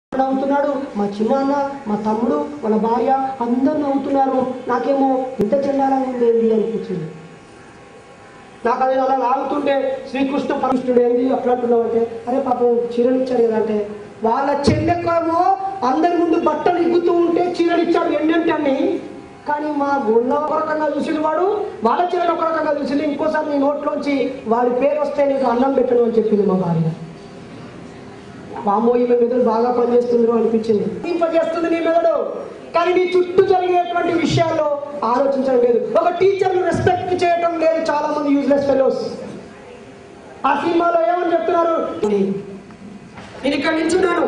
నవ్వుతున్నాడు మా చిన్నాన్న మా తమ్ముడు వాళ్ళ భార్య అందరూ నవ్వుతున్నారు నాకేమో ఇంత చెండాలని ఉంది ఏంది అనిపించింది నాకు అది అలా లాగుతుంటే శ్రీకృష్ణ పరమేశ్వరుడు ఏంది అట్లా అంటున్నావు అంటే అరే పాపం చీరలు ఇచ్చాడు కదా అంటే వాళ్ళ చెల్లెకేమో అందరి ముందు బట్టలు ఇగ్గుతూ ఉంటే చీరలు ఇచ్చాడు ఎన్నంటే అన్ని కానీ మా గుళ్ళ ఒక రకంగా చూసిన వాడు వాళ్ళ చీరలు ఒక రకంగా చూసింది ఇంకోసారి నీ నోట్లోంచి వాడి పేరు వస్తే నీకు అన్నం పెట్టను అని చెప్పింది మా భార్య వామో ఈమె మెదడు బాగా పనిచేస్తుందో అనిపించింది ఏం పనిచేస్తుంది నీ మెదడు కానీ నీ చుట్టూ జరిగేటువంటి విషయాల్లో ఆలోచించడం లేదు ఒక టీచర్ను రెస్పెక్ట్ చేయడం లేదు చాలా మంది యూజ్లెస్ ఫెలోస్ ఆ సినిమాలో ఏమని చెప్తున్నారు నేను ఇక్కడ నించున్నాను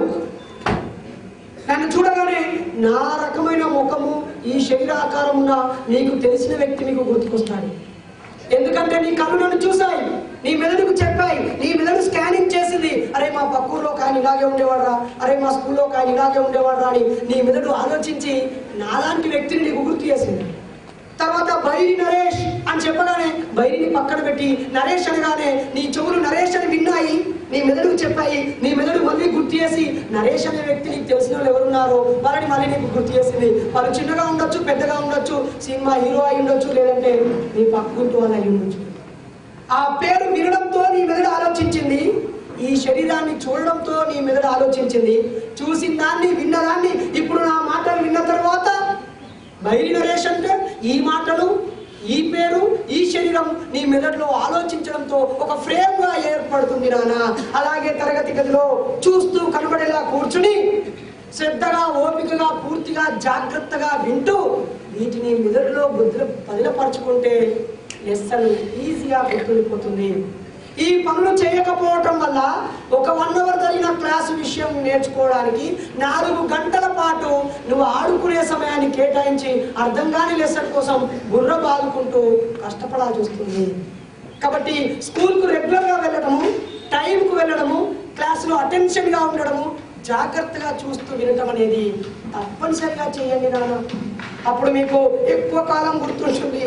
నన్ను చూడగానే నా రకమైన ముఖము ఈ శరీరాకారం ఉన్న నీకు తెలిసిన వ్యక్తి నీకు గుర్తుకొస్తాడు ఎందుకంటే నీ కళ్ళు నన్ను చూశాయి నీ మెదడుకు చెప్పాయి నీ మెదడు స్కానింగ్ చేసింది అరే మా పక్కూర్లో ఒక ఆయన ఇలాగే ఉండేవాడరా అరే మా స్కూల్లో ఒక ఆయన ఇలాగే ఉండేవాడరా అని నీ మెదడు ఆలోచించి నాలాంటి వ్యక్తిని నీకు గుర్తు చేసింది తర్వాత బైరి నరేష్ అని చెప్పగానే బైరిని పక్కన పెట్టి నరేష్ అనగానే నీ చెవులు నరేష్ అని విన్నాయి నీ మెదడుకు చెప్పాయి నీ మెదడు మళ్ళీ గుర్తు చేసి నరేష్ అనే వ్యక్తి నీకు తెలిసిన వాళ్ళు ఎవరున్నారో వాళ్ళని మళ్ళీ నీకు గుర్తు చేసింది వాళ్ళు చిన్నగా ఉండొచ్చు పెద్దగా ఉండొచ్చు సినిమా హీరో అయి ఉండొచ్చు లేదంటే నీ పక్కుంటూ వాళ్ళు అయి ఉండొచ్చు ఆ పేరు వినడంతో నీ మెదడు ఆలోచించింది ఈ శరీరాన్ని చూడడంతో నీ మెదడు ఆలోచించింది చూసిన దాన్ని విన్నదాన్ని ఇప్పుడు నా మాటలు విన్న తర్వాత బయలు నరేష్ అంటే ఈ మాటలు ఈ పేరు ఈ శరీరం నీ మెదడులో ఆలోచించడంతో ఒక ఫ్రేమ్ గా ఏర్పడుతుంది నాన్న అలాగే తరగతి గదిలో చూస్తూ కనబడేలా కూర్చుని శ్రద్ధగా ఓపికగా పూర్తిగా జాగ్రత్తగా వింటూ వీటిని మెదడులో బుద్ధి బదిలపరచుకుంటే లెసన్ ఈజీగా గుర్తుండిపోతుంది ఈ పనులు చేయకపోవటం వల్ల ఒక వన్ అవర్ జరిగిన క్లాసు విషయం నేర్చుకోవడానికి నాలుగు గంటల పాటు నువ్వు ఆడుకునే సమయాన్ని కేటాయించి అర్థం కాని లెసన్ కోసం బుర్ర బాదుకుంటూ కష్టపడాల్సి వస్తుంది కాబట్టి స్కూల్కు రెగ్యులర్గా వెళ్ళడము టైంకు వెళ్ళడము క్లాసులో అటెన్షన్గా ఉండడము జాగ్రత్తగా చూస్తూ వినటం అనేది తప్పనిసరిగా చేయండి నాన్న అప్పుడు మీకు ఎక్కువ కాలం గుర్తుంటుంది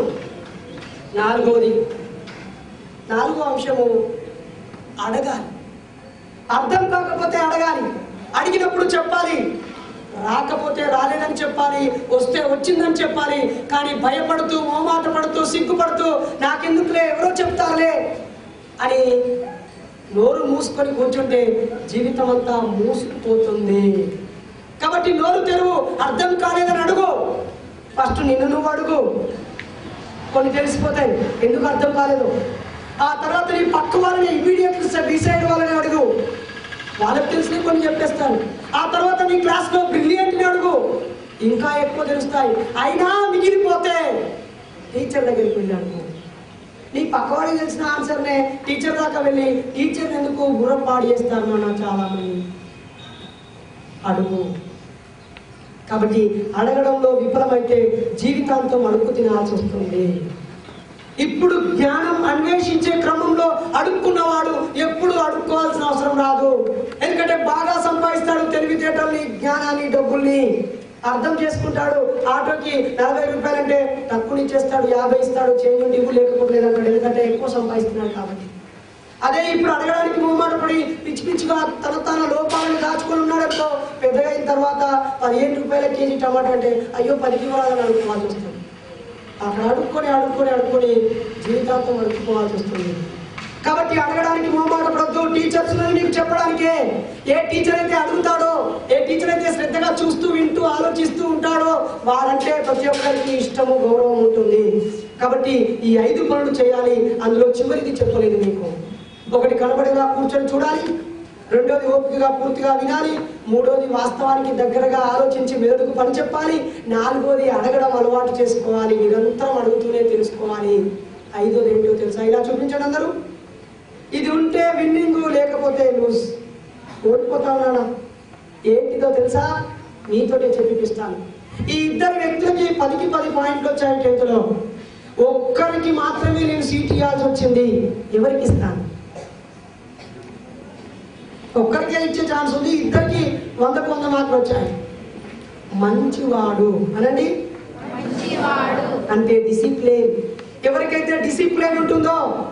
నాలుగోది నాలుగో అంశము అడగాలి అర్థం కాకపోతే అడగాలి అడిగినప్పుడు చెప్పాలి రాకపోతే రాలేదని చెప్పాలి వస్తే వచ్చిందని చెప్పాలి కానీ భయపడుతూ మోమాట పడుతూ సిగ్గుపడుతూ నాకెందుకులే ఎవరో చెప్తారులే అని నోరు మూసుకొని కూర్చుంటే జీవితం అంతా మూసుకుపోతుంది కాబట్టి నోరు తెరువు అర్థం కాలేదని అడుగు ఫస్ట్ నిన్ను నువ్వు అడుగు కొన్ని తెలిసిపోతాయి ఎందుకు అర్థం కాలేదు ఆ తర్వాత నీ పక్క వాళ్ళని ఇమీడియట్ డిసైడ్ వాళ్ళని అడుగు వాళ్ళకి తెలిసిన కొన్ని చెప్పేస్తాను ఆ తర్వాత నీ క్లాస్లో బ్రిలియంట్ని అడుగు ఇంకా ఎక్కువ తెలుస్తాయి అయినా మిగిలిపోతే టీచర్ దగ్గరికి వెళ్ళి అడుగు నీ పక్కవాడికి తెలిసిన ఆన్సర్నే టీచర్ దాకా వెళ్ళి టీచర్ ఎందుకు గుర్రం పాడు చేస్తాను నా చాలా మంది అడుగు కాబట్టి అడగడంలో విఫలమైతే జీవితాంతం అడుగు తినాల్సి వస్తుంది ఇప్పుడు జ్ఞానం అన్వేషించే క్రమంలో అడుక్కున్నవాడు ఎప్పుడు అడుక్కోవాల్సిన అవసరం రాదు ఎందుకంటే బాగా సంపాదిస్తాడు తెలివితేటల్ని జ్ఞానాన్ని డబ్బుల్ని అర్థం చేసుకుంటాడు ఆటోకి నలభై రూపాయలంటే తక్కువ ఇచ్చేస్తాడు యాభై ఇస్తాడు చేయండి ఇవ్వు లేకపోతే లేదంటాడు ఎందుకంటే ఎక్కువ సంపాదిస్తున్నాడు కాబట్టి అదే ఇప్పుడు అడగడానికి మొహమాట పడి పిచ్చి పిచ్చిగా తన తన లోపాలను దాచుకొని ఉన్నాడనుకో పెద్దగా అయిన తర్వాత పదిహేను రూపాయల కేజీ టమాటా అంటే అయ్యో పనికి ఇవ్వాలని అనుకోవాల్సి వస్తుంది అక్కడ అడుక్కొని అడుక్కొని అడుక్కొని జీవితాంతం అడుక్కోవాల్సి వస్తుంది కాబట్టి అడగడానికి మొహమాట పడద్దు టీచర్స్ నీకు చెప్పడానికే ఏ టీచర్ అయితే అడుగుతాడో ఏ టీచర్ అయితే శ్రద్ధగా చూస్తూ వింటూ ఆలోచిస్తూ ఉంటాడో వారంటే ప్రతి ఒక్కరికి ఇష్టము గౌరవం ఉంటుంది కాబట్టి ఈ ఐదు పనులు చేయాలి అందులో చివరిది చెప్పలేదు మీకు ఒకటి కనబడిగా కూర్చొని చూడాలి రెండోది ఓపికగా పూర్తిగా వినాలి మూడోది వాస్తవానికి దగ్గరగా ఆలోచించి మెదడుకు పని చెప్పాలి నాలుగోది అడగడం అలవాటు చేసుకోవాలి నిరంతరం అడుగుతూనే తెలుసుకోవాలి ఐదోది ఏంటో తెలుసా ఇలా చూపించండి అందరూ ఇది ఉంటే విన్నింగ్ లేకపోతే లూజ్ ఓడిపోతా ఉన్నానా ఏంటిదో తెలుసా నీతోటే చెప్పిస్తాను ఈ ఇద్దరు వ్యక్తులకి పదికి పది పాయింట్లు వచ్చాయి టెన్త్లో ఒక్కరికి మాత్రమే నేను సీట్ ఇవ్వాల్సి వచ్చింది ఎవరికి ఇస్తాను ఒక్కరికే ఇచ్చే ఛాన్స్ ఉంది ఇద్దరికి వందకు వంద మార్కులు వచ్చాయి మంచివాడు అనండి అంటే డిసిప్లిన్ ఎవరికైతే డిసిప్లిన్ ఉంటుందో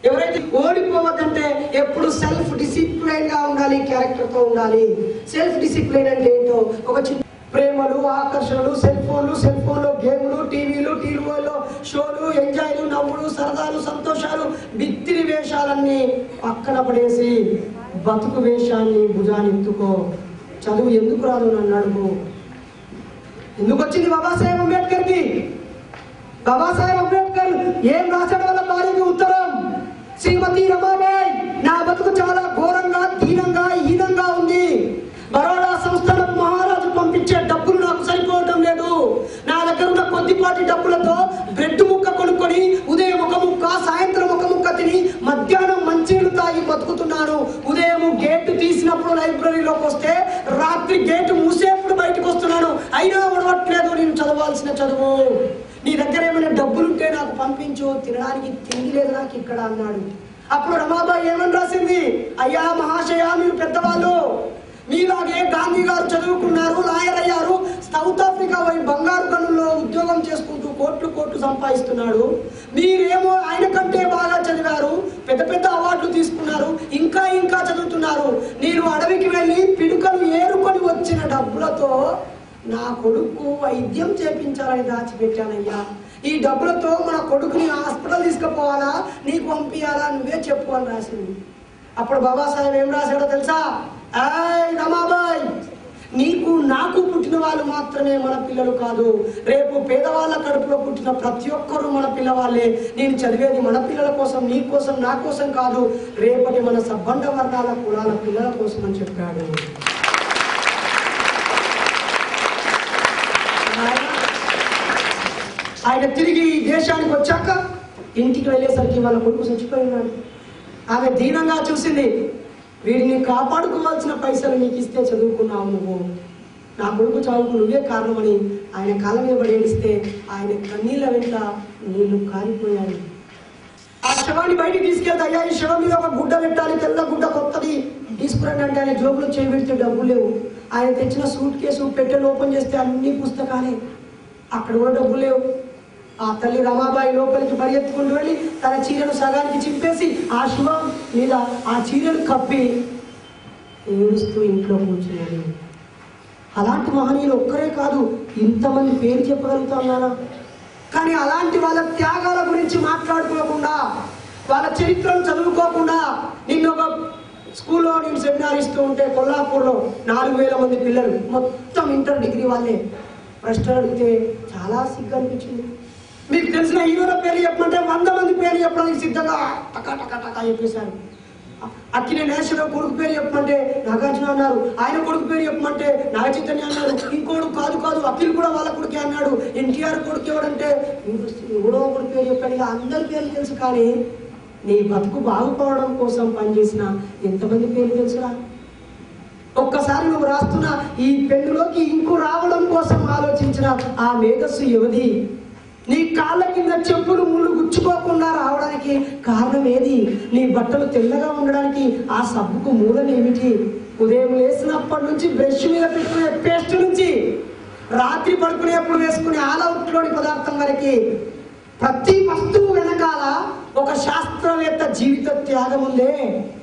ఎవరైతే ఓడిపోవద్దంటే ఎప్పుడు సెల్ఫ్ డిసిప్లైన్ గా ఉండాలి క్యారెక్టర్ తో ఉండాలి సెల్ఫ్ డిసిప్లైన్ అంటే ఏంటో ఒక చిన్న ప్రేమలు ఆకర్షణలు సెల్ ఫోన్లు సెల్ ఫోన్లో గేమ్లు టీవీలు టీవీలో షోలు ఎంజాయ్లు నవ్వులు సరదాలు సంతోషాలు బిత్తిరి వేషాలన్నీ పక్కన పడేసి బతుకు వేషాన్ని భుజానెత్తుకో చదువు ఎందుకు రాదు నన్ను అడుగు ఎందుకు వచ్చింది బాబాసాహెబ్ అంబేద్కర్ కి బాబాసాహెబ్ అంబేద్కర్ ఏం రాశాడు వాళ్ళ భార్యకి ఉత్తరం శ్రీమతి రమాబాయ్ నా బతుకు చాలా ఘోరంగా దీనంగా హీనంగా ఉంది బరోడా సంస్థలకు మహారాజు పంపించే డబ్బులు నాకు సరిపోవటం లేదు నా దగ్గర ఉన్న కొద్దిపాటి డబ్బులతో బ్రెడ్ ముక్క కొనుక్కొని ఉదయం ఒక ముక్క సాయంత్రం ఒక ముక్క తిని మధ్యాహ్నం మంచినీళ్ళు తాగి బతుకుతున్నాను ఉదయం గేటు తీసినప్పుడు లైబ్రరీలోకి వస్తే రాత్రి గేటు మూసేప్పుడు బయటకు వస్తున్నాను అయినా ఉడవట్లేదు నేను చదవాల్సిన చదువు నీ దగ్గర ఏమైనా డబ్బులుంటే నాకు పంపించు తినడానికి తిండి లేదు నాకు ఇక్కడ అన్నాడు అప్పుడు రమాబాయి ఏమని రాసింది అయ్యా మహాశయ మీరు పెద్దవాళ్ళు మీలాగే గాంధీ గారు చదువుకున్నారు లాయర్ అయ్యారు సౌత్ ఆఫ్రికా పోయి బంగారు గనుల్లో ఉద్యోగం చేసుకుంటూ కోట్లు కోట్లు సంపాదిస్తున్నాడు మీరేమో ఆయన కంటే బాగా చదివారు పెద్ద పెద్ద అవార్డులు తీసుకున్నారు ఇంకా ఇంకా చదువుతున్నారు నేను అడవికి వెళ్ళి పిడుకలు ఏరుకొని వచ్చిన డబ్బులతో నా కొడుకు వైద్యం చేపించాలని దాచిపెట్టానయ్యా ఈ డబ్బులతో మన కొడుకుని హాస్పిటల్ తీసుకుపోవాలా నీకు పంపించాలా నువ్వే చెప్పు అని రాసింది అప్పుడు బాబాసాహెబ్ ఏం రాశాడో తెలుసా ఏయ్ రమాబాయ్ నీకు నాకు పుట్టిన వాళ్ళు మాత్రమే మన పిల్లలు కాదు రేపు పేదవాళ్ళ కడుపులో పుట్టిన ప్రతి ఒక్కరూ మన పిల్లవాళ్ళే నేను చదివేది మన పిల్లల కోసం నీ కోసం నా కోసం కాదు రేపటి మన సబ్బండ వర్గాల కులాల పిల్లల కోసం అని చెప్పాడు ఆయన తిరిగి ఈ దేశానికి వచ్చాక ఇంటికి వెళ్ళేసరికి వాళ్ళ కొడుకు చచ్చిపోయి ఉన్నాడు ఆమె దీనంగా చూసింది వీడిని కాపాడుకోవాల్సిన పైసలు నీకు ఇస్తే చదువుకున్నావు నువ్వు నా కొడుకు చావుకు నువ్వే కారణమని ఆయన కాళ్ళ మీద పడి ఏడిస్తే ఆయన కన్నీళ్ళ వెంట నీళ్లు కారిపోయాయి ఆ శవాన్ని బయటికి తీసుకెళ్తే అయ్యా ఈ శవం మీద ఒక గుడ్డ పెట్టాలి తెల్ల గుడ్డ కొత్తది తీసుకురండి అంటే ఆయన జోబులో చేయబెడితే డబ్బులు లేవు ఆయన తెచ్చిన సూట్ కేసు పెట్టెలు ఓపెన్ చేస్తే అన్ని పుస్తకాలే అక్కడ కూడా డబ్బులు లేవు ఆ తల్లి రమాబాయి లోపలికి పరిగెత్తుకుంటూ వెళ్ళి తన చీరను సగానికి చింపేసి ఆ శుభం మీద ఆ చీరను కప్పి ఏడుస్తూ ఇంట్లో కూర్చున్నది అలాంటి మహనీయులు ఒక్కరే కాదు ఇంతమంది పేరు చెప్పగలుగుతున్నారా కానీ అలాంటి వాళ్ళ త్యాగాల గురించి మాట్లాడుకోకుండా వాళ్ళ చరిత్రను చదువుకోకుండా నిన్న ఒక స్కూల్లో నేను సెమినార్ ఇస్తూ ఉంటే కొల్లాపూర్లో నాలుగు వేల మంది పిల్లలు మొత్తం ఇంటర్ డిగ్రీ వాళ్ళే ప్రశ్నలు అడిగితే చాలా సిగ్గు అనిపించింది మీకు తెలిసిన హీరోల పేరు చెప్పమంటే వంద మంది పేరు చెప్పడానికి సిద్ధంగా టకా టకా టకా చెప్పేశారు అక్కినే నేషనల్ కొడుకు పేరు చెప్పమంటే నాగార్జున అన్నారు ఆయన కొడుకు పేరు చెప్పమంటే నాగ చైతన్య అన్నారు ఇంకోడు కాదు కాదు అఖిల్ కూడా వాళ్ళ కొడుకే అన్నాడు ఎన్టీఆర్ కొడుకు ఎవడంటే ఎవడో ఒకటి పేరు చెప్పాడు ఇక అందరి పేర్లు తెలుసు కానీ నీ బతుకు బాగుపడడం కోసం పనిచేసిన ఎంతమంది పేర్లు తెలుసురా ఒక్కసారి నువ్వు రాస్తున్న ఈ పెన్నులోకి ఇంకు రావడం కోసం ఆలోచించిన ఆ మేధస్సు ఎవది నీ కాళ్ళ కింద చెప్పులు ముళ్ళు గుచ్చుకోకుండా రావడానికి కారణం ఏది నీ బట్టలు తెల్లగా ఉండడానికి ఆ సబ్బుకు మూలం ఏమిటి ఉదయం లేచినప్పటి నుంచి బ్రష్ మీద పెట్టుకునే పేస్ట్ నుంచి రాత్రి పడుకునేప్పుడు వేసుకునే ఆల్ అవుట్లోని పదార్థం వరకు ప్రతి వస్తువు వెనకాల ఒక శాస్త్రవేత్త జీవిత త్యాగం ఉందే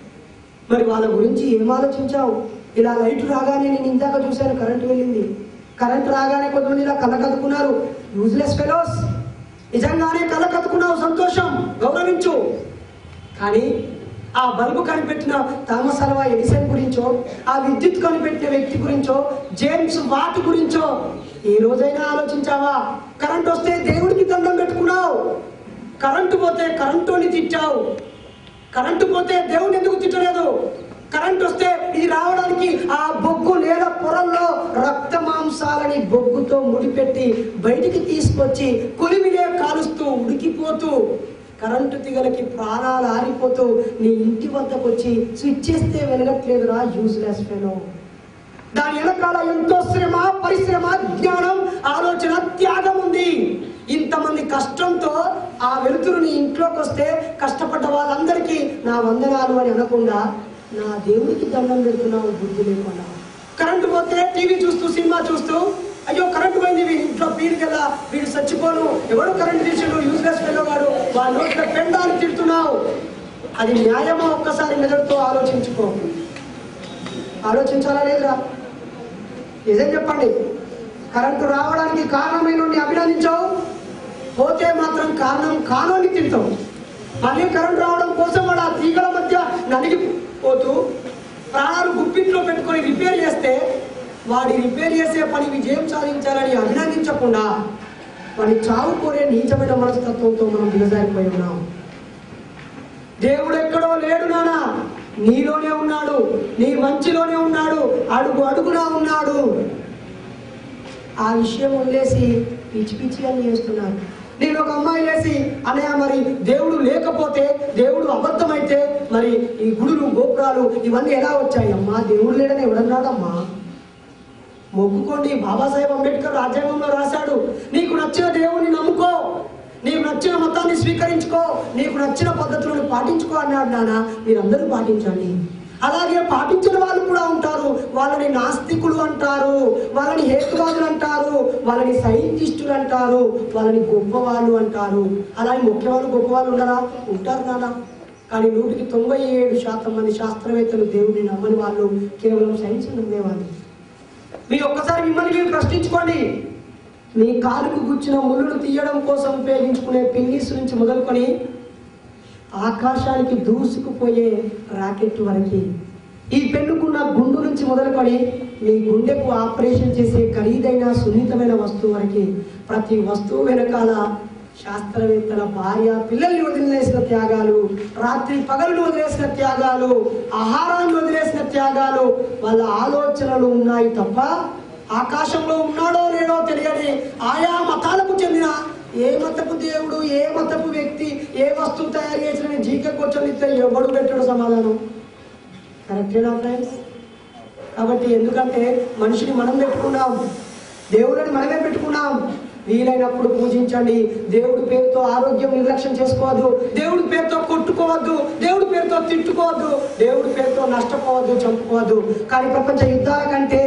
మరి వాళ్ళ గురించి ఏం ఆలోచించావు ఇలా లైట్ రాగానే నేను ఇందాక చూశాను కరెంట్ వెళ్ళింది కరెంట్ రాగానే కొంతమంది ఇలా కళ్ళ కదుకున్నారు యూజ్లెస్ ఫెలోస్ నిజంగానే కళ్ళ కదుకున్నావు సంతోషం గౌరవించు కానీ ఆ బల్బు కనిపెట్టిన థామస్ అల్వా ఎడిసన్ గురించో ఆ విద్యుత్ కనిపెట్టిన వ్యక్తి గురించో జేమ్స్ వాట్ గురించో ఏ రోజైనా ఆలోచించావా కరెంట్ వస్తే దేవుడికి దండం పెట్టుకున్నావు కరెంటు పోతే కరెంటుని తిట్టావు కరెంటు పోతే దేవుడు ఎందుకు తిట్టలేదు కరెంట్ వస్తే ఇది రావడానికి ఆ బొగ్గు నేల పొరల్లో రక్త మాంసాలని బొగ్గుతో ముడిపెట్టి బయటికి తీసుకొచ్చి కొలిమిలే కాలుస్తూ ఉడికిపోతూ కరెంటు తీగలకి ప్రాణాలు ఆరిపోతూ నీ ఇంటి వద్దకు వచ్చి స్విచ్ చేస్తే వెలగట్లేదురా యూజ్లెస్ ఫెలో దాని వెనకాల ఎంతో శ్రమ పరిశ్రమ జ్ఞానం ఆలోచన త్యాగం ఉంది ఇంతమంది కష్టంతో ఆ వెలుతురు నీ ఇంట్లోకి వస్తే కష్టపడ్డ వాళ్ళందరికీ నా వందనాలు అని అనకుండా నా దేవుడికి దండం పెడుతున్నావు బుద్ధి లేకుండా కరెంటు పోతే టీవీ చూస్తూ సినిమా చూస్తూ అయ్యో కరెంటు పోయింది వీడి ఇంట్లో పీరు కదా వీడు చచ్చిపోను ఎవడు కరెంటు తీసిండు యూజ్లెస్ వాడు వాడి నోట్లో పెండాన్ని తిడుతున్నావు అది న్యాయమా ఒక్కసారి మెదడుతో ఆలోచించుకో ఆలోచించాలా లేదురా నిజం చెప్పండి కరెంటు రావడానికి కారణమైన అభినందించావు పోతే మాత్రం కారణం కానోని తింటావు మళ్ళీ కరెంటు రావడం కోసం వాడు ఆ తీగల మధ్య నలిగిపోతూ ప్రాణాలు గుప్పిట్లో పెట్టుకొని రిపేర్ చేస్తే వాడి రిపేర్ చేసే పని విజయం సాధించాలని అభినందించకుండా వాడి చావు కోరే నీచమైన మనస్తత్వంతో మనం దిగజారిపోయి ఉన్నాం దేవుడు ఎక్కడో లేడు నానా నీలోనే ఉన్నాడు నీ మంచిలోనే ఉన్నాడు అడుగు అడుగునా ఉన్నాడు ఆ విషయం వదిలేసి పిచ్చి పిచ్చి అని చేస్తున్నారు నేను ఒక అమ్మాయి లేసి అనయ్య మరి దేవుడు లేకపోతే దేవుడు అబద్ధమైతే మరి ఈ గుడులు గోపురాలు ఇవన్నీ ఎలా వచ్చాయి అమ్మా దేవుడు లేడని ఎవడన్నాడమ్మా మొక్కుకోండి బాబాసాహెబ్ అంబేద్కర్ రాజ్యాంగంలో రాశాడు నీకు నచ్చిన దేవుని నమ్ముకో నీకు నచ్చిన మతాన్ని స్వీకరించుకో నీకు నచ్చిన పద్ధతులను పాటించుకో అన్నాడు నాన్న మీరందరూ పాటించండి అలాగే పాటించిన వాళ్ళు కూడా ఉంటారు వాళ్ళని నాస్తికులు అంటారు వాళ్ళని హేతువాదులు అంటారు వాళ్ళని సైంటిస్టులు అంటారు వాళ్ళని గొప్పవాళ్ళు అంటారు అలాగే ముఖ్యవాళ్ళు గొప్పవాళ్ళు ఉండరా ఉంటారు నాన్న కానీ నూటికి తొంభై ఏడు శాతం మంది శాస్త్రవేత్తలు దేవుడిని నమ్మని వాళ్ళు కేవలం సైన్స్ నమ్మేవాళ్ళు మీరు ఒక్కసారి మిమ్మల్ని మీరు ప్రశ్నించుకోండి మీ కాలుకు గుచ్చిన ముళ్ళును తీయడం కోసం ఉపయోగించుకునే పిన్నిస్ నుంచి మొదలుకొని ఆకాశానికి దూసుకుపోయే రాకెట్ వరకు ఈ పెన్నుకున్న గుండు నుంచి మొదలుకొని మీ గుండెకు ఆపరేషన్ చేసే ఖరీదైన సున్నితమైన వస్తువు వరకు ప్రతి వస్తువు వెనకాల శాస్త్రవేత్తల భార్య పిల్లల్ని వదిలేసిన త్యాగాలు రాత్రి పగలను వదిలేసిన త్యాగాలు ఆహారాన్ని వదిలేసిన త్యాగాలు వాళ్ళ ఆలోచనలు ఉన్నాయి తప్ప ఆకాశంలో ఉన్నాడో లేడో తెలియని ఆయా మతాలకు చెందిన ఏ మతపు దేవుడు ఏ మతపు వ్యక్తి ఏ వస్తువు తయారు చేసిన జీకే కూర్చొని ఇస్తే ఎవడు పెట్టాడు సమాధానం కరెక్టేనా ఫ్రెండ్స్ కాబట్టి ఎందుకంటే మనిషిని మనం పెట్టుకున్నాం దేవుడిని మనమే పెట్టుకున్నాం వీలైనప్పుడు పూజించండి దేవుడి పేరుతో ఆరోగ్యం నిర్లక్ష్యం చేసుకోవద్దు దేవుడి పేరుతో కొట్టుకోవద్దు దేవుడి పేరుతో తిట్టుకోవద్దు దేవుడి పేరుతో నష్టపోవద్దు చంపుకోవద్దు కానీ ప్రపంచ యుద్ధాల కంటే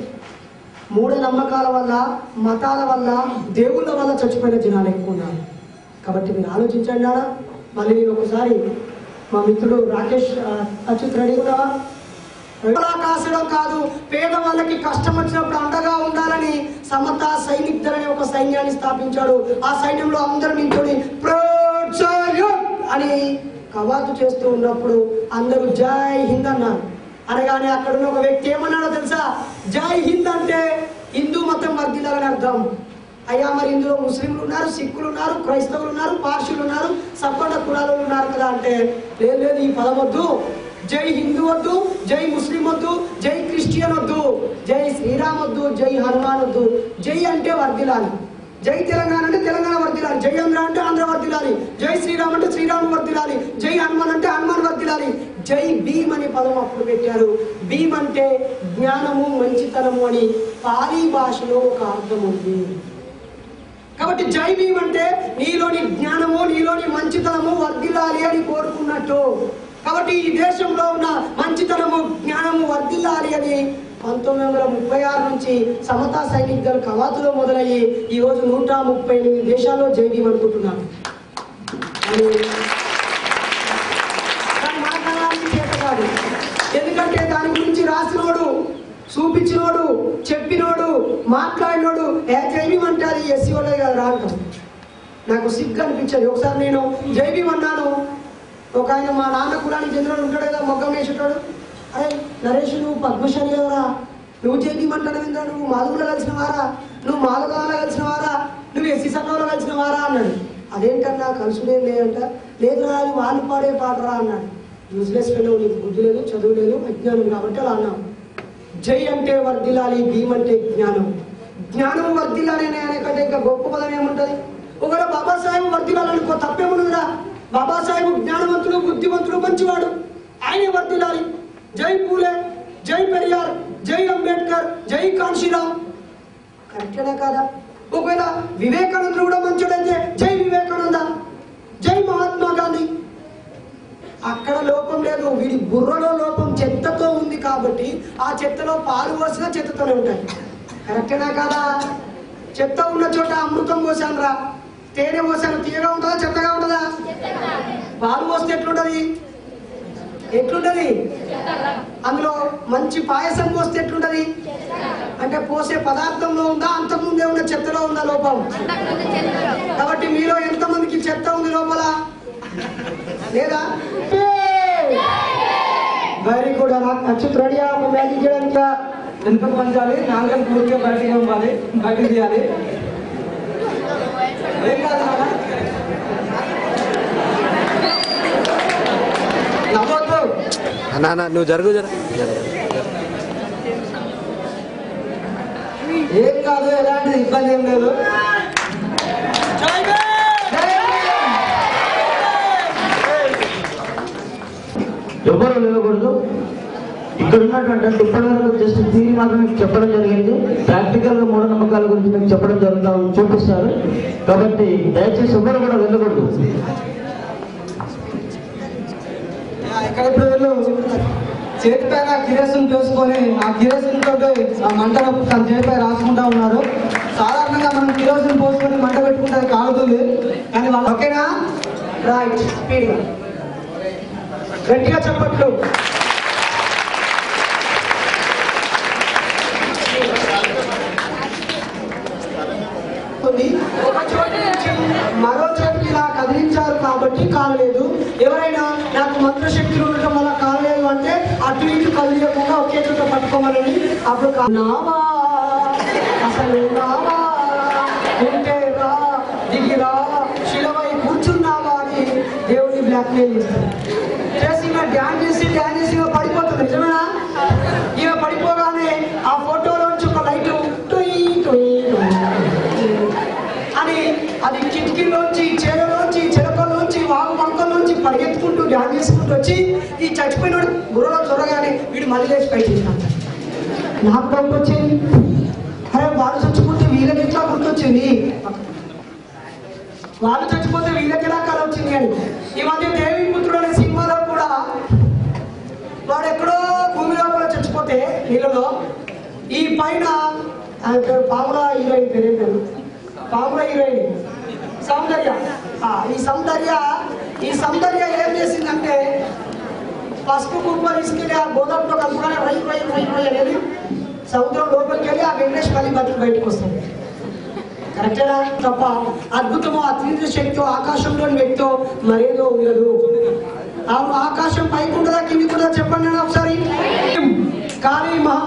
మూఢ నమ్మకాల వల్ల మతాల వల్ల దేవుళ్ళ వల్ల చచ్చిపోయిన జనాలు ఎక్కువ ఉన్నారు కాబట్టి మీరు ఆలోచించండి నాన్న మళ్ళీ నేను ఒకసారి మా మిత్రుడు రాకేష్ ఆ, అచ్యుత్ రెడీ ఉన్నావా అలా కాసడం కాదు పేదవాళ్ళకి కష్టం వచ్చినప్పుడు అండగా ఉండాలని సమత సైనిక్ దళ అనే ఒక సైన్యాన్ని స్థాపించాడు ఆ సైన్యంలో అందరూ నించుని "ప్రోత్సాహం" అని కవాతు చేస్తూ ఉన్నప్పుడు అందరూ జై హింద్ అన్నారు అనగానే అక్కడ ఉన్న ఒక వ్యక్తి ఏమన్నాడో తెలుసా జై హింద్ అంటే హిందూ మతం వర్ధిల్లాలని అర్థం అయ్యా మరి ఇందులో ముస్లింలు ఉన్నారు సిక్కులు ఉన్నారు క్రైస్తవులు ఉన్నారు పార్షులు ఉన్నారు సబ్బండ కులాలు ఉన్నారు కదా అంటే లేదు లేదు ఈ పదం వద్దు జై హిందూ వద్దు జై ముస్లిం వద్దు జై క్రిస్టియన్ వద్దు జై శ్రీరామ్ వద్దు జై హనుమాన్ వద్దు జై అంటే వర్ధిల్లాలి జై తెలంగాణ అంటే తెలంగాణ వర్ధిల్లాలి జై ఆంధ్ర అంటే ఆంధ్ర వర్ధిల్లాలి జై శ్రీరామ్ అంటే శ్రీరామ్ వర్ధిల్లాలి జై హనుమాన్ అంటే హనుమాన్ వర్ధిల్లాలి జై భీమ్ అనే పదం అప్పుడు పెట్టారు భీమ్ అంటే జ్ఞానము మంచితనము అని పాలీ భాషలో ఒక అర్థం ఉంది కాబట్టి జై భీమ్ అంటే నీలోని జ్ఞానము నీలోని మంచితనము వర్ధిల్లాలి అని కోరుకున్నట్టు కాబట్టి ఈ దేశంలో ఉన్న మంచితనము జ్ఞానము వర్ధిల్లాలి అని పంతొమ్మిది వందల ముప్పై ఆరు నుంచి సమతా సైనిక్ దళ కవాతులో మొదలయ్యి ఈ రోజు నూట ముప్పై ఎనిమిది దేశాల్లో జై భీమ్ అనుకుంటున్నాను అని కానీ మాట్లాడడానికి చేత కాదు ఎందుకంటే దాని గురించి రాసినోడు చూపించినోడు చెప్పినోడు మాట్లాడినోడు ఏ జైవీం అంటే అది ఎస్సీ వాళ్ళే కదా రా అంటాం నాకు సిగ్గు అనిపించదు ఒకసారి నేను జైవీం అన్నాను ఒక ఆయన మా నాన్న కులానికి చెందినోడు ఉంటాడు కదా మొగ్గం వేసేటాడు అరే నరేష్ నువ్వు పద్మశాలి కదరా నువ్వు జైవీం అంటాడు విందా నువ్వు మాధవులో కలిసిన వారా నువ్వు మాధవలో కలిసిన వారా నువ్వు ఎస్సీ సంఘంలో కలిసిన వారా అన్నాడు అదేంటన్నా కలుసుడే లేదంట లేదురా అది వాళ్ళు పాడే పాటరా అన్నాడు యూజ్లెస్ ఫెలో నీకు బుద్ధి లేదు చదువు లేదు అజ్ఞానం కాబట్టి అలా అన్నాం జై అంటే వర్ధిల్లాలి భీమ్ అంటే జ్ఞానం జ్ఞానం వర్ధిల్లాలి అనే కంటే ఇంకా గొప్ప పదం ఏముంటది ఒకవేళ బాబాసాహెబ్ వర్ధిల్లాలనుకో తప్పేముందిరా బాబాసాహెబ్ జ్ఞానవంతుడు బుద్ధివంతుడు మంచివాడు ఆయనే వర్ధిల్లాలి జై పూలే జై పెరియార్ జై అంబేద్కర్ జై కాన్షీరామ్ కరెక్టేనా కాదా ఒకవేళ వివేకానందుడు కూడా మంచోడైతే జై వివేకానంద జై మహాత్మా గాంధీ అక్కడ లోపం లేదు వీడి బుర్రలో లోపం చెత్తతో ఉంది కాబట్టి ఆ చెత్తలో పాలు పోసినా చెత్తతోనే ఉంటాయి కరెక్టేనా కాదా చెత్త ఉన్న చోట అమృతం పోసాను రా తేనె పోసాను తీయగా ఉంటుందా చెత్తగా ఉంటుందా పాలు పోస్తే ఎట్లుంటది ఎట్లుంటది అందులో మంచి పాయసం పోస్తే ఎట్లుంటది అంటే పోసే పదార్థంలో ఉందా అంతకుముందే ఉన్న చెత్తలో ఉందా లోపం కాబట్టి మీలో ఎంతమందికి చెత్త ఉంది లోపల లేదా వెరీ గుడ్ అచ్యుత్ రెడీయా ఒక మ్యాజిక్ చేయడానికి వెనుకకు పంచాలి నాలుగలు పూర్తిగా బయటకు పంపాలి బయటకు తీయాలి ఏం కాదు నాన్న నవ్వద్దు అన్నా అన్నా, నువ్వు జరుగు జర జరుగు. ఏం కాదు ఎలాంటి ఇబ్బంది ఏం లేదు ఎవరు లేవకూడదు ఇక్కడ ఉన్నటువంటి ఇప్పటి వరకు జస్ట్ థీరీ మాత్రం మీకు చెప్పడం జరిగింది ప్రాక్టికల్ గా మూఢనమ్మకాల గురించి మీకు చెప్పడం జరుగుతా చూపిస్తారు కాబట్టి దయచేసి ఎవరు కూడా వెళ్ళకూడదు ఇక్కడ ఇప్పుడు వీళ్ళు చేతి పైన కిరసిన్ చేసుకొని ఆ కిరసిన్ తోటి ఆ మంటను తన చేతిపై రాసుకుంటా ఉన్నారు సాధారణంగా మనం కిరోసిన్ పోసుకొని మంట పెట్టుకుంటే అది కాలుతుంది కానీ వాళ్ళు ఓకేనా రైట్ స్పీడ్ గట్టిగా చెప్పట్లు ఉంది. ఒక చోటు నుంచి మరో చోటుకి ఇలా కదిలించారు కాబట్టి కాలలేదు ఎవరైనా నాకు మంత్రశక్తులు ఉండటం వల్ల కాలలేదు అంటే అటు ఇటు కదిలియకుండా ఒకే చోట పట్టుకోమని అప్పుడు కా- నావా అసలు నావా ఉంటే రా దిగిరా శిలవై కూర్చున్నావా అని దేవుడిని బ్లాక్మెయిల్ చేస్తారు చేసి ఈమె డ్యాన్స్ చేసి డ్యాన్స్ చేసి ఈమె పడిపోతుంది నిజమేనా ఈమె పడిపోగానే ఆ ఫోటోలోంచి ఒక లైట్ టొయ్ టొయ్ టొయ్ అని అది కిటికీలోంచి చేరలోంచి చిలకలోంచి వాగు వంకలోంచి పరిగెత్తుకుంటూ డ్యాన్స్ చేసుకుంటూ వచ్చి ఈ చచ్చిపోయినోడు బుర్రలో చొరగానే వీడు మళ్ళీ లేచి పైకి చేసినాడు నాకు డౌట్ వచ్చింది అరే వాడు చచ్చిపోతే వీళ్ళకి ఎట్లా గుర్తొచ్చింది వాళ్ళు చచ్చిపోతే వీళ్ళకి ఎలా కల వచ్చింది అని ఈ మధ్య దేవి పుత్రుడు అనే సినిమాలో కూడా వాడు ఎక్కడో భూమి లోపల చచ్చిపోతే నీళ్ళలో ఈ పైన ఆయన పేరు పాముల హీరోయిన్ పేరు ఏం పేరు పాముల హీరోయిన్ సౌందర్య ఆ, ఈ సౌందర్య ఈ సౌందర్య ఏం చేసిందంటే పసుపు కుప్ప తీసుకెళ్ళి ఆ గోదాంతో కలుపుకొని రై రై రై రై అనేది సముద్రం లోపలికి వెళ్ళి ఆ వెంకటేష్ మళ్ళీ బతికి బయటకు వస్తుంది కరెక్టేనా తప్ప అద్భుతమో అత్యంత శక్తి ఆకాశంలోని వ్యక్తో మరేదో ఉండదు ఆ ఆకాశం పైకి ఉండదా కిందికి ఉండదా చెప్పండి నాకు ఒకసారి కానీ మహా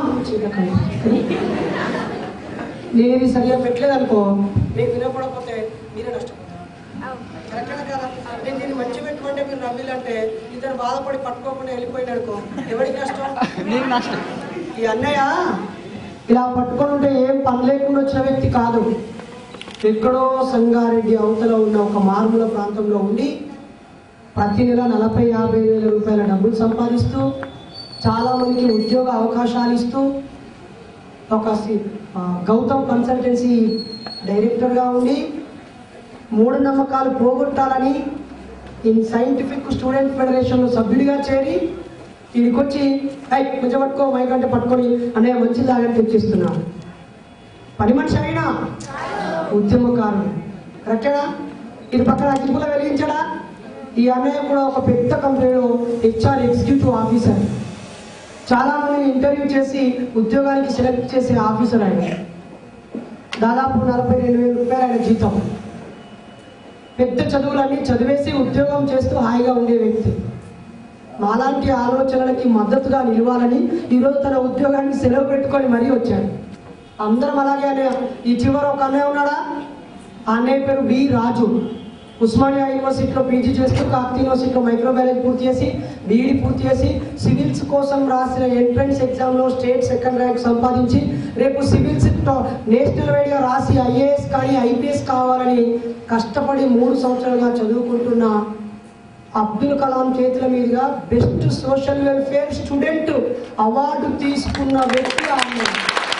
నేను ఇది సరిగా పెట్టలేదు అనుకో మీకు వినపడకపోతే మీరే నష్టపోతారు కరెక్టేనా కదా నేను దీన్ని మంచి పెట్టుకుంటే మీరు నవ్విల్లంటే ఇతను బాధపడి పట్టుకోకుండా వెళ్ళిపోయిన అనుకో ఎవరికి నష్టం నీకు నష్టం ఈ అన్నయ్య ఇలా పట్టుకొని ఉంటే ఏం పని లేకుండా వచ్చిన వ్యక్తి కాదు ఎక్కడో సంగారెడ్డి అవతల ఉన్న ఒక మారుమూల ప్రాంతంలో ఉండి ప్రతి నెల నలభై యాభై వేల రూపాయల డబ్బులు సంపాదిస్తూ చాలా మందికి ఉద్యోగ అవకాశాలు ఇస్తూ ఒక సి- ఆ, గౌతమ్ కన్సల్టెన్సీ డైరెక్టర్గా ఉండి మూఢనమ్మకాలు పోగొట్టాలని ఈ సైంటిఫిక్ స్టూడెంట్ ఫెడరేషన్లో సభ్యుడిగా చేరి దీనికి వచ్చి ఐ కొంచెం పట్టుకో మైక్ అంటే పట్టుకొని అనే మంచి లాగా తెచ్చిస్తున్నాడు పని మనిషి అయినా ఉద్యమకారుడు కరెక్టేనా ఇది పక్కన అగ్గిపుల వెలిగించడా ఈ అన్నయ్య కూడా ఒక పెద్ద కంపెనీలో హెచ్ఆర్ ఎగ్జిక్యూటివ్ ఆఫీసర్ చాలా మందిని ఇంటర్వ్యూ చేసి ఉద్యోగానికి సెలెక్ట్ చేసే ఆఫీసర్ ఆయన దాదాపు నలభై రెండు వేల రూపాయలు ఆయన జీతం పెద్ద చదువులన్నీ చదివేసి ఉద్యోగం చేస్తూ హాయిగా ఉండే వ్యక్తి మాలాంటి ఆలోచనలకి మద్దతుగా నిలవాలని ఈరోజు తన ఉద్యోగాన్ని సెలవు పెట్టుకొని మరీ వచ్చాడు అందరం అలాగే అన్నయ్య ఈ చివర ఒక అన్నయ్య ఉన్నాడా ఆ అన్నయ్య పేరు బి రాజు ఉస్మానియా యూనివర్సిటీలో పీజీ చేస్తూ కాకతీయ యూనివర్సిటీలో మైక్రోబయాలజీ పూర్తి చేసి బీఈడి పూర్తి చేసి సివిల్స్ కోసం రాసిన ఎంట్రన్స్ ఎగ్జామ్లో స్టేట్ సెకండ్ ర్యాంక్ సంపాదించి రేపు సివిల్స్ ట- నేషనల్ వైడ్గా రాసి ఐఏఎస్ కానీ ఐపీఎస్ కావాలని కష్టపడి మూడు సంవత్సరాలుగా చదువుకుంటున్న అబ్దుల్ కలాం చేతుల మీదుగా best social welfare student award తీసుకున్న వ్యక్తి ఆ అమ్మాయి.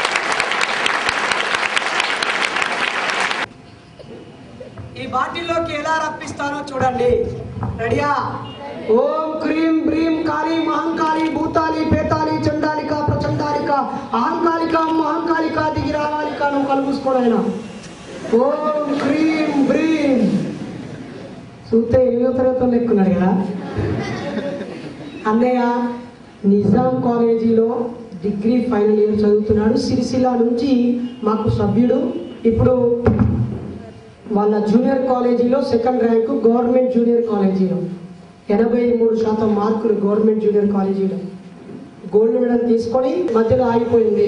ఈ బాటిల్లోకి ఎలా రప్పిస్తానో చూడండి రెడీయా ఓం క్రీం బ్రీం కాళీ మహంకాళి భూతాలి పేతాలి చండాలిక ప్రచండాలిక అహంకాలిక మహంకాలిక దిగి రావాలిక నువ్వు కలుపుసుకోడు ఆయన ఓం క్రీం బ్రీం చూస్తే ఏదో తరగతిలో ఎక్కున్నాడు కదా అన్నయ్య నిజాం కాలేజీలో డిగ్రీ ఫైనల్ ఇయర్ చదువుతున్నాడు సిరిసిల్ల నుంచి మాకు సభ్యుడు ఇప్పుడు వాళ్ళ జూనియర్ కాలేజీలో సెకండ్ ర్యాంకు గవర్నమెంట్ జూనియర్ కాలేజీలో ఎనభై మూడు శాతం మార్కులు గవర్నమెంట్ జూనియర్ కాలేజీలో గోల్డ్ మెడల్ తీసుకొని మధ్యలో ఆగిపోయింది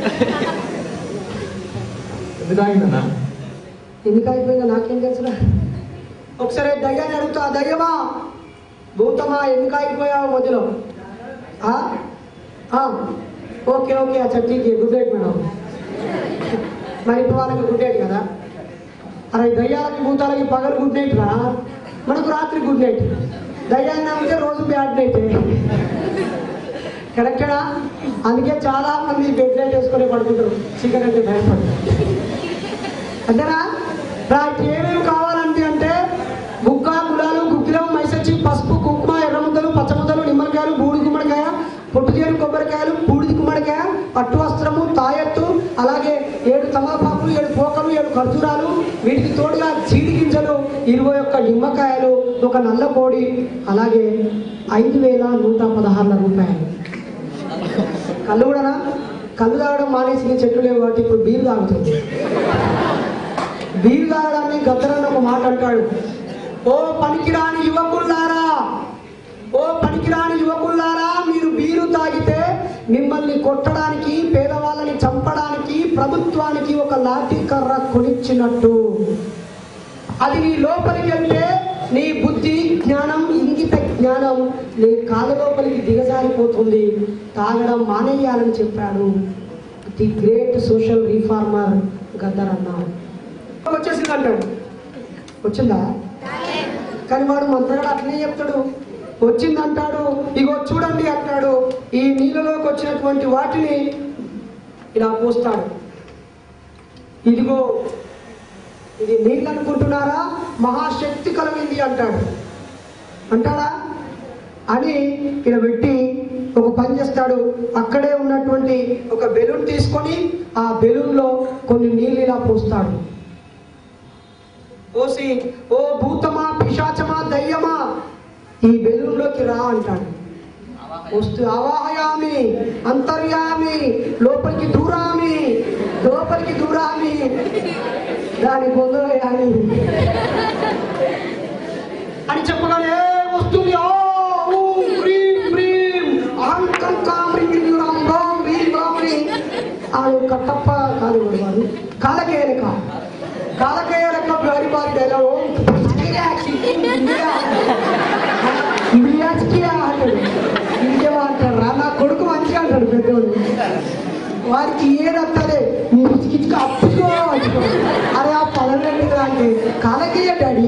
ఎందుకు ఆగిందన్నా ఎందుకు ఆగిపోయిందో నాకేం తెలుసురా ఒకసారి దయ్యాన్ని అడుగుతా దయ్యమా భూతమా ఎందుకు ఆగిపోయావు మధ్యలో ఆ? ఆ, ఓకే ఓకే అచ్చా ఠీక్ గుడ్ నైట్ మేడం మరి ఇప్పుడు వాళ్ళకి గుడ్ నైట్ కదా అరే దయ్యాలకి భూతాలకి పగలు గుడ్ నైట్ రా మనకు రాత్రి గుడ్ నైట్ దయ్యాన్ని నమ్మితే రోజు బ్యాడ్ నైట్ కరెక్టేనా అందుకే చాలా మంది బెడ్ లైట్ వేసుకొని పడుకుంటారు చీకటి అంటే భయపడి అంతేనా రైట్ ఏమేమి కావాలంటే అంటే గుక్క గుడాలు గుగ్గిలం మైసచ్చి పసుపు కుంకుమ ఎర్రముద్దలు పచ్చముద్దలు నిమ్మకాయలు బూడిద గుమ్మడికాయ పొట్టుచేరు కొబ్బరికాయలు బూడిద గుమ్మడికాయ పట్టు వస్త్రము తాయెత్తు అలాగే ఏడు తమలపాకులు ఏడు పోకలు ఏడు ఖర్జూరాలు వీటికి తోడుగా చీడి గింజలు ఇరవై ఒక్క నిమ్మకాయలు ఒక నల్ల కోడి అలాగే ఐదు వేల నూట పదహారుల రూపాయలు కళ్ళు కూడానా కళ్ళు తాగడం మానేసి చెట్లు లేవు కాబట్టి ఇప్పుడు బీరు తాగుతుంది బీరు తాగడాన్ని గద్దరన్న ఒక మాట అంటాడు ఓ పనికిరాని యువకుల్లారా ఓ పనికిరాని యువకుల్లారా మీరు బీరు తాగితే మిమ్మల్ని కొట్టడానికి పేదవాళ్ళని చంపడానికి ప్రభుత్వానికి ఒక లాఠీ కర్ర కొనిచ్చినట్టు అది నీ లోపలికి వెళ్తే నీ బుద్ధి జ్ఞానం ఇంగిత జ్ఞానం నీ కాళ్ళ లోపలికి దిగజారిపోతుంది తాగడం మానేయాలని చెప్పాడు the great social reformer Gaddar అన్నారు వచ్చేసింది అంటాడు వచ్చిందా కానీ వాడు మంత్రగాడు అట్లనే చెప్తాడు వచ్చిందంటాడు ఇగో చూడండి అంటాడు ఈ నీళ్ళలోకి వచ్చినటువంటి వాటిని ఇలా పోస్తాడు ఇదిగో ఇది నీళ్ళు అనుకుంటున్నారా మహాశక్తి కలిగింది అంటాడు అంటాడా అని ఇక్కడ పెట్టి ఒక పని చేస్తాడు అక్కడే ఉన్నటువంటి ఒక బెలూన్ తీసుకొని ఆ బెలూన్లో కొన్ని నీళ్ళు ఇలా పోస్తాడు పోసి ఓ భూతమా పిశాచమా దయ్యమా ఈ బెలూన్లోకి రా అంటాడు వస్తూ అవాహయామి అంతర్యామి లోపలికి దూరామి లోపలికి దూరామి దాని పొందయామి అని చెప్పగానే వస్తుంది ఓ ఊం, హ్రీం, హ్రీం, అహం కం కాం హ్రీం హ్రీం రాం రాం హ్రీం రాం హ్రీం. ఆ కట్టప్ప కాదు వాడు కాలకేయలక కాలకేయలక బారి బారి డైలాగ్ అంటాడు ఇంకేమో అంటాడు రా నా కొడుకు మంచిగా అంటాడు పెద్దోడు వారికి ఏదత్తలే నీ రుచికిచ్చుకు అప్పుకో అప్పుకో. అరే ఆ పదవి అంటే కాలకేయ డాడీ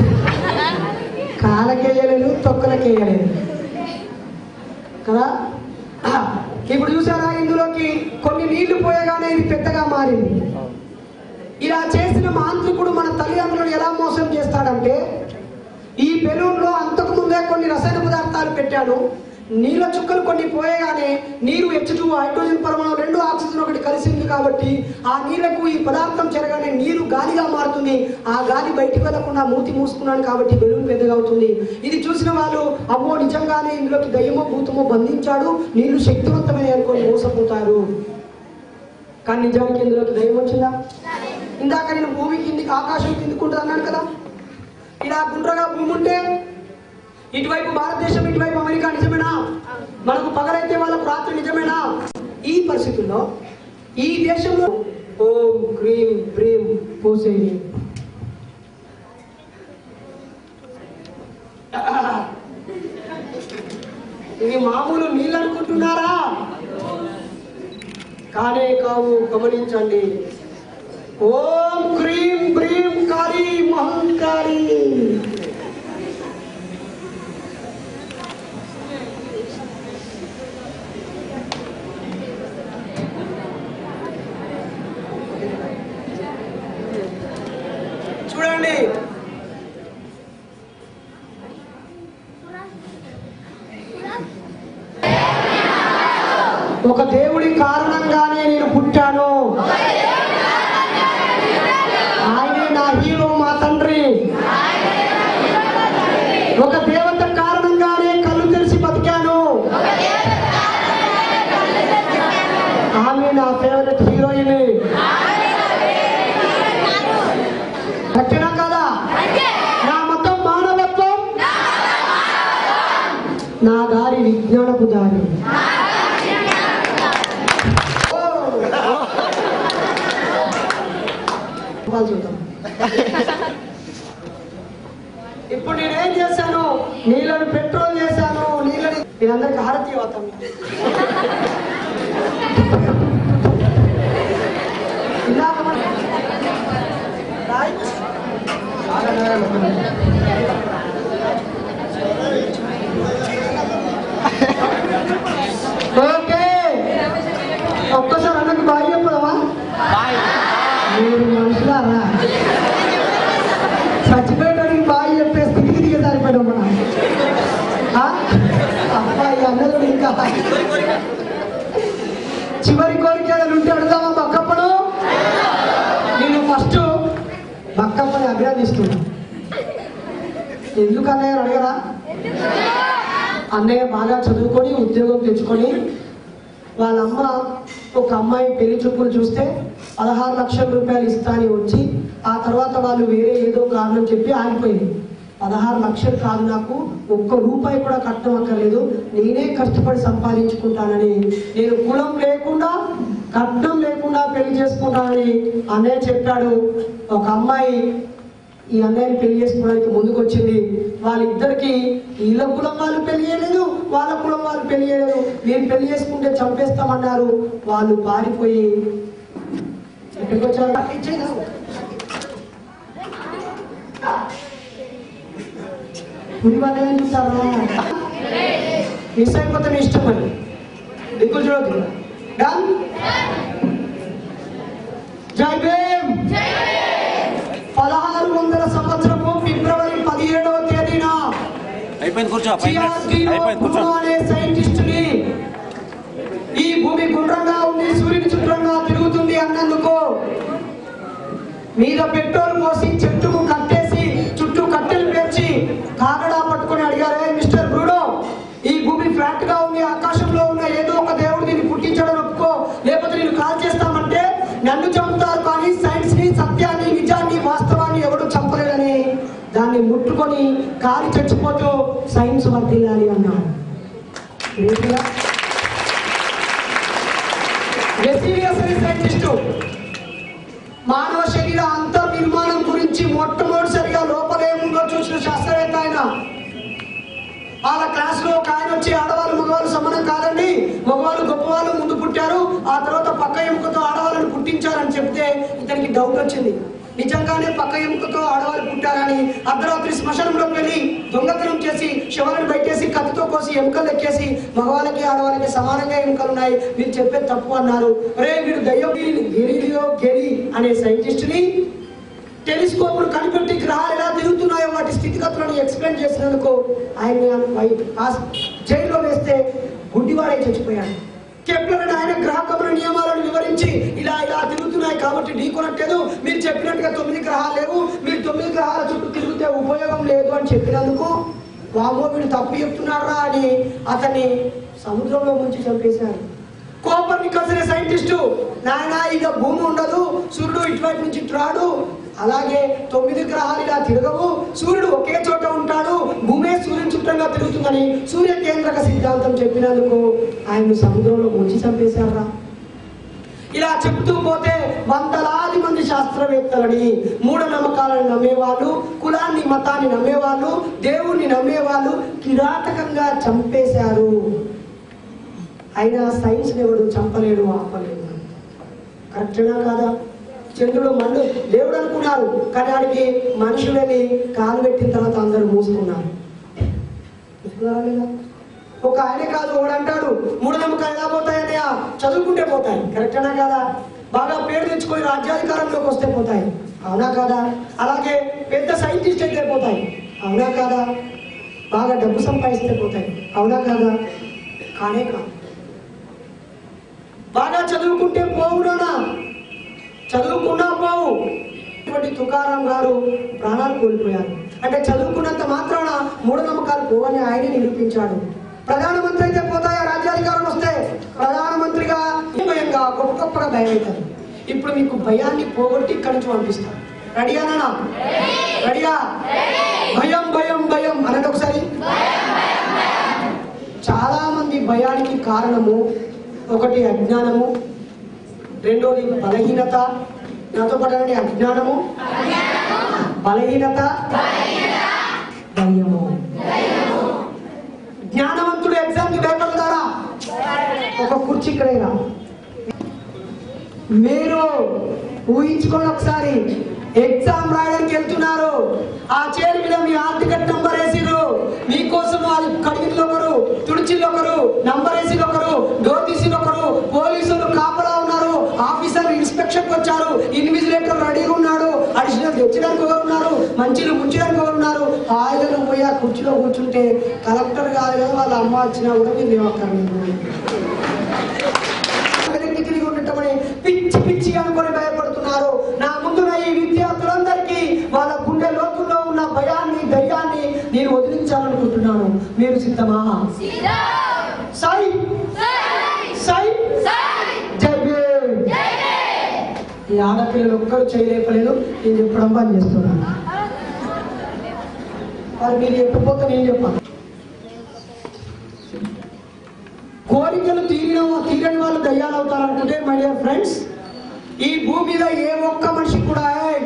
కాలకేయలేదు తొక్కలకేయలేదు కదా ఆ, ఇప్పుడు చూసారా ఇందులోకి కొన్ని నీళ్లు పోయగానే ఇది పెద్దగా మారింది ఇలా చేసిన మాంత్రికుడు మన తల్లిదండ్రులను ఎలా మోసం చేస్తాడంటే ఈ బెలూన్లో అంతకు ముందే కొన్ని రసాయన పదార్థాలు పెట్టాడు నీళ్ళ చుక్కలు కొన్ని పోయగానే నీరు హెచ్ టూ హైడ్రోజన్ పరమాణు రెండు ఆక్సిజన్ ఒకటి కలిసింది కాబట్టి ఆ నీళ్లకు ఈ పదార్థం చెరగానే నీరు గాలిగా మారుతుంది ఆ గాలి బయటికి వెళ్లకుండా మూతి మూసుకున్నాను కాబట్టి బెలూన్ పెద్దగా అవుతుంది ఇది చూసిన వాళ్ళు అమ్మో నిజంగానే ఇందులోకి దయ్యమో భూతమో బంధించాడు నీళ్లు శక్తివంతమైన అనుకొని మోసపోతారు కానీ నిజానికి ఇందులోకి దయ్యం వచ్చిందా ఇందాక నేను భూమి కిందికి ఆకాశం కిందికి ఉంటుంది అన్నాను కదా ఇలా గుండ్రగా భూమి ఉంటే ఇటువైపు భారతదేశం ఇటువైపు అమెరికా నిజమేనా మనకు పగలైతే వాళ్ళకు రాత్రి నిజమేనా ఈ పరిస్థితుల్లో ఈ దేశంలో ఓం క్రీం ప్రీం పోసేది ఇవి మామూలు నీళ్ళు అనుకుంటున్నారా కానే కావు గమనించండి ఓం క్రీం ప్రీం కాళీ మహంకాళీ చూడండి ఒక దేవుడి కారణంగానే నేను పుట్టాను ఆయనే నా హీరో మా తండ్రి అజ్ఞానపు దారి వాళ్ళు చూద్దాం ఇప్పుడు నేనేం చేశాను నీళ్ళని పెట్రోల్ చేశాను నీళ్ళని మీరందరికి హారతి అవుతాం ఇందాక మనం రైట్ ఓకే ఒక్కసారి అన్నకు బాగా చెప్పదవా మీరు మనుషులారా చచ్చిపోయడానికి బాగా చెప్పే స్థితికి దిగే సరిపోయాం మనం ఆ? అబ్బాయి అన్నది ఇంకా చివరి కోరిక ఏదైనా ఉంటే అడుగుదామా బక్కప్పను నేను ఫస్ట్ బక్కప్పని అభినందిస్తున్నా ఎందుకు అన్నయ్య అని అడగరా అన్నయ్య బాగా చదువుకొని ఉద్యోగం తెచ్చుకొని వాళ్ళమ్మ ఒక అమ్మాయి పెళ్లి చూపులు చూస్తే పదహారు లక్షల రూపాయలు ఇస్తా అని వచ్చి ఆ తర్వాత వాళ్ళు వేరే ఏదో కారణం చెప్పి ఆగిపోయింది పదహారు లక్షలు కాదు నాకు ఒక్క రూపాయి కూడా కట్టడం అక్కర్లేదు నేనే కష్టపడి సంపాదించుకుంటానని నేను కులం లేకుండా కట్నం లేకుండా పెళ్లి చేసుకుంటానని అన్నయ్య చెప్పాడు ఒక అమ్మాయి ఈ అన్నయ్యని పెళ్లి చేసుకోవడానికి ముందుకు వచ్చింది వాళ్ళిద్దరికి వీళ్ళ కులం వాళ్ళు పెళ్లి చేయలేదు వాళ్ళ కులం వాళ్ళు పెళ్లి చేయలేదు నేను పెళ్లి చేసుకుంటే చంపేస్తామన్నారు వాళ్ళు పారిపోయి ఎక్కడికి వచ్చారు ఇచ్చేదా? పులి వాళ్ళని చూస్తారా మిస్ అయిపోతే మీ ఇష్టం అని దిక్కులు చూడదు డన్ జై భీమ్ పదహారు వందల సంవత్సరము ఫిబ్రవరి పదిహేడవ తేదీన అయిపోయింది కూర్చో ఫైవ్ మినిట్స్ చియాకినో అయిపోయింది కూర్చో కునో అనే సైంటిస్టుని ఈ భూమి గుండ్రంగా ఉంది సూర్యుని చుట్టంగా తిరుగుతుంది అన్నందుకు మీద పెట్రోల్ పోసి చెట్టుకు కట్టేసి చుట్టూ కట్టెలు పేర్చి కాగడా పట్టుకొని అడిగారు "ఏయ్ మిస్టర్ బ్రూడో ఈ భూమి ఫ్లాట్ గా ఉంది ఆకాశంలో ఉన్న ఏదో ఒక దేవుడు దీన్ని పుట్టించడం ఒప్పుకో లేకపోతే నేను కాల్ చేస్తామంటే నన్ను చంపుతారు కానీ సైన్స్ ని సత్యాన్ని నిజాన్ని వాస్తవాన్ని ఎవడు చంపలేడని దాన్ని ముట్టుకొని కాలి చచ్చిపోతూ సైన్స్ వర్తిల్లాలి అన్నాడు ఏంటిరా? వెసీలియస్ అనే సైంటిస్టు మానవ శరీర అంతర్నిర్మాణం గురించి మొట్టమొదటిసారిగా లోపలేముందో చూసిన శాస్త్రవేత్త ఆయన వాళ్ళ క్లాస్ లో ఒక ఆయన వచ్చి ఆడవాళ్ళు మగవాళ్ళు సమానం కాదండి మగవాళ్ళు గొప్పవాళ్ళు ముందు పుట్టారు ఆ తర్వాత పక్క ఎముకతో ఆడవాళ్ళని పుట్టించారని చెప్తే ఇతనికి డౌట్ వచ్చింది నిజంగానే పక్క ఎముకతో ఆడవాళ్ళు పుట్టారని అర్ధరాత్రి శ్మశానంలోకి వెళ్ళి దొంగతనం చేసి శవాలను బయటేసి కత్తితో కోసి ఎముకలు ఎక్కేసి మగవాళ్ళకి ఆడవాళ్ళకి సమానంగా ఎముకలు ఉన్నాయి మీరు చెప్పేది తప్పు అన్నారు రే వీడు దయ్యం గెలీలియో గెలి అనే సైంటిస్ట్ని టెలిస్కోప్లు కనిపెట్టి గ్రహాలు ఎలా తిరుగుతున్నాయో వాటి స్థితిగతులను ఎక్స్ప్లెయిన్ చేసినందుకు ఆయన జైల్లో వేస్తే గుడ్డివాడై చచ్చిపోయాడు కెప్లర్ అని ఆయన గ్రహ గమన నియమాలను వివరించి ఇలా ఇలా తిరుగుతున్నాయి కాబట్టి ఢీకొనట్లేదు మీరు చెప్పినట్టుగా తొమ్మిది గ్రహాలు లేవు మీరు తొమ్మిది గ్రహాల చుట్టూ తిరిగితే ఉపయోగం లేదు అని చెప్పినందుకు వామో వీడు తప్పు చెప్తున్నారా అని అతన్ని సముద్రంలో ముంచి చంపేశారు కోపర్నికస్ అనే సైంటిస్టు నాయన ఇక భూమి ఉండదు సూర్యుడు ఇటువైపు నుంచి ఇటు రాడు అలాగే తొమ్మిది గ్రహాలు ఇలా తిరగవు సూర్యుడు ఒకే చోట ఉంటాడు భూమే సూర్యుని చుట్టంగా తిరుగుతుందని సూర్య కేంద్రక సిద్ధాంతం చెప్పినందుకు ఆయన సముద్రంలో ముంచి చంపేశారా ఇలా చెప్తూ పోతే వందలాది మంది శాస్త్రవేత్తలని మూఢనమ్మకాలను నమ్మేవాళ్ళు కులాన్ని మతాన్ని నమ్మేవాళ్ళు దేవుణ్ణి నమ్మేవాళ్ళు కిరాతకంగా చంపేశారు అయినా సైన్స్ ఎవడు చంపలేడు ఆపలేడు కరెక్టేనా కాదా చంద్రుడు మన్ను దేవుడు అనుకున్నారు కానీ ఆడికి మనుషులని కాలు పెట్టిన తర్వాత అందరూ మూసుకున్నారు చూస్తున్నారా లేదా? ఒక ఆయన కాదు ఒకడు అంటాడు మూఢనమ్మకాలు ఎలా పోతాయన్నయ్య చదువుకుంటే పోతాయి కరెక్టేనా కాదా బాగా పేరు తెచ్చుకొని రాజ్యాధికారంలోకి వస్తే పోతాయి అవునా కాదా అలాగే పెద్ద సైంటిస్ట్ అయితే పోతాయి అవునా కాదా బాగా డబ్బు సంపాదిస్తే పోతాయి అవునా కాదా కానే కాదు బాగా చదువుకుంటే పోవునా చదువుకున్నా పోవు ఇటువంటి తుకారాం గారు ప్రాణాలు కోల్పోయారు అంటే చదువుకున్నంత మాత్రాన మూఢనమ్మకాలు పోవని ఆయన నిరూపించాడు ప్రధానమంత్రి అయితే పోతాయా రాజ్యాధికారం వస్తే ప్రధానమంత్రిగా భయంగా గొప్ప గొప్పగా భయం అవుతుంది ఇప్పుడు మీకు భయాన్ని పోగొట్టి ఇక్కడి నుంచి పంపిస్తాను రెడీయా నాన్న రెడీయా భయం భయం భయం అనండి ఒకసారి చాలా మంది భయానికి కారణము ఒకటి అజ్ఞానము రెండోది బలహీనత నాతో పడండి అజ్ఞానము బలహీనత భయము జ్ఞానవంతుడు ఎగ్జామ్కి భయపడతారా ఒక కుర్చీ ఇక్కడైనా మీరు ఊహించుకోండి ఒకసారి ఎగ్జామ్ రాయడానికి వెళ్తున్నారు ఆ చైర్ మీద మీ హాల్ టికెట్ నంబర్ వేసిరు మీకోసం అది కడిగిలో ఒకరు తుడిచిలో ఒకరు నంబర్ వేసిన ఒకరు డోర్ తీసిన ఒకరు పోలీసులు కాపలా ఉన్నారు ఆఫీసర్ ఇన్స్పెక్షన్ వచ్చారు ఇన్విజిలేటర్ రెడీగా ఉన్నాడు అడిషనల్ తెచ్చడానికి ఎవరు ఉన్నారు మంచిలు ముంచడానికి ఎవరు ఉన్నారు హాయిగా పోయి ఆ కుర్చీలో కూర్చుంటే కలెక్టర్ కాదు కదా వాళ్ళ అమ్మ వచ్చినా కూడా మీరు ఏమక్కర్లేదు వెనక్కి తిరిగి ఉండటమని పిచ్చి పిచ్చి అనుకొని భయపడుతున్నారు నా ముందున ఈ విద్యార్థులందరికీ వాళ్ళ గుండె లోతుల్లో ఉన్న భయాన్ని ధైర్యాన్ని నేను వదిలించాలనుకుంటున్నాను మీరు సిద్ధమా సాయి సాయి జై భీమ్. ఈ ఆడపిల్లలు ఒక్కరు చేయలేపలేదు నేను చెప్పడం పని చేస్తున్నాను మరి మీరు చెప్పకపోతే నేను చెప్పాను కోరికలు తీరిన తీరని వాళ్ళు దయ్యాలు అవుతారనుకుంటే మై డియర్ ఫ్రెండ్స్ ఈ భూమి మీద ఏ ఒక్క మనిషి కూడా "ఏయ్,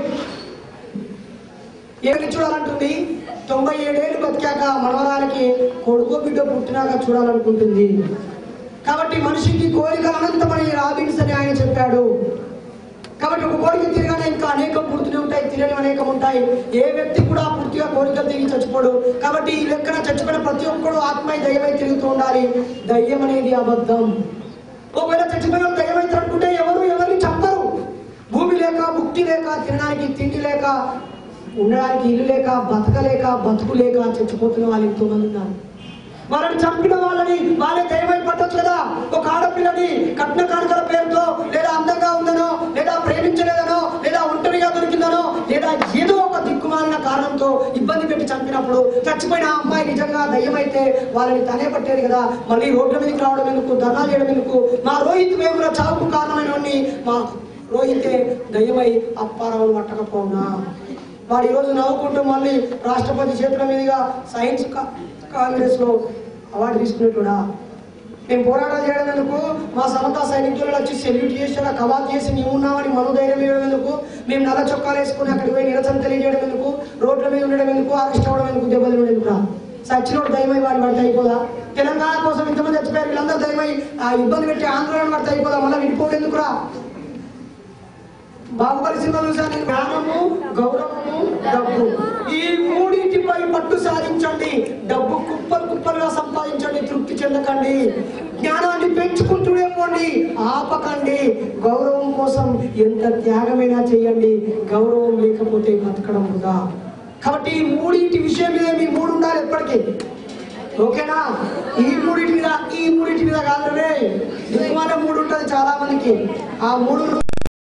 ఏమి చూడాలంటుంది తొంభై ఏడేళ్ళు బతికాక మనవరాలకి కొడుకు బిడ్డ పుట్టినాక చూడాలనుకుంటుంది కాబట్టి మనిషికి కోరికలు అనంతమని రాబిన్స్ అని ఆయన చెప్పాడు కాబట్టి ఒక కోరిక తిరగానే ఇంకా అనేకం పుడుతూనే ఉంటాయి తిరగని అనేకం ఉంటాయి ఏ వ్యక్తి కూడా పూర్తిగా కోరికలు తిరిగి చచ్చిపోడు కాబట్టి ఈ లెక్కన చచ్చిపోయిన ప్రతి ఒక్కడు ఆత్మై దయ్యమై తిరుగుతూ ఉండాలి దయ్యం అనేది అబద్ధం ఒకవేళ చచ్చిపోయిన వాళ్ళు దయ్యమైతే అనుకుంటే ఎవరు ఎవరిని చంపరు భూమి లేక ముక్తి లేక తినడానికి తిండి లేక ఉండడానికి ఇల్లు లేక బతకలేక బతుకు లేక చచ్చిపోతున్న వాళ్ళు ఎంతో మంది ఉన్నారు వాళ్ళని చంపిన వాళ్ళని వాళ్ళే దైవమై పట్టొచ్చు కదా ఒక ఆడపిల్లని కట్న కానుకల పేరుతో లేదా అందంగా ఉందనో లేదా ప్రేమించలేదనో లేదా ఒంటరిగా దొరికిందనో లేదా ఏదో ఒక దిక్కుమాలిన కారణంతో ఇబ్బంది పెట్టి చంపినప్పుడు చచ్చిపోయిన ఆ అమ్మాయి నిజంగా దయ్యమైతే వాళ్ళని తనే పట్టేది కదా మళ్ళీ రోడ్ల మీదకి రావడం ఎందుకు ధర్నా చేయడం ఎందుకు మా రోహిత్ వేముల చావుకు కారణమైన మా రోహితే దయ్యమై అప్పారావు పట్టకపోవునా వాడు ఈరోజు నవ్వుకుంటూ మళ్ళీ రాష్ట్రపతి చేతుల మీదుగా సైన్స్ కా- కాంగ్రెస్ లో అవార్డు తీసుకున్నట్టుడా మేము పోరాటం చేయడం ఎందుకు మా సమతా సైనికులు వచ్చి సెల్యూట్ చేసి అలా కవాత్ చేసి మేము ఉన్నామని మనోధైర్యం ఇవ్వడం ఎందుకు మేము నల్ల చొక్కాలు వేసుకుని అక్కడికి పోయి నిరసన తెలియజేయడం ఎందుకు రోడ్ల మీద ఉండడం ఎందుకు అరెస్ట్ అవ్వడం ఎందుకు దెబ్బలు తినడం ఎందుకు సచ్చినోడు దయమై వాడి పడితే అయిపోదా తెలంగాణ కోసం ఇంతమంది చచ్చిపోయారు వీళ్ళందరూ దయమై ఆ ఇబ్బంది పెట్టి ఆందోళన పడితే అయిపోదా మళ్ళీ విడిపోవడం ఎందుకురా బాహుబలి సినిమా చూసాను జ్ఞానము గౌరవము డబ్బు ఈ మూడింటిపై పట్టు సాధించండి డబ్బు కుప్పలు కుప్పలుగా సంపాదించండి తృప్తి చెందకండి జ్ఞానాన్ని పెంచుకుంటూనే పోండి ఆపకండి గౌరవం కోసం ఎంత త్యాగమైనా చేయండి గౌరవం లేకపోతే బతకడం వృధా కాబట్టి ఈ మూడింటి విషయం మీద మీ మూడు ఉండాలి ఎప్పటికీ ఓకేనా ఈ మూడింటి మీద ఈ మూడింటి మీద కాదు రే దిక్కుమాల మూడు ఉంటుంది చాలా మందికి ఆ మూడు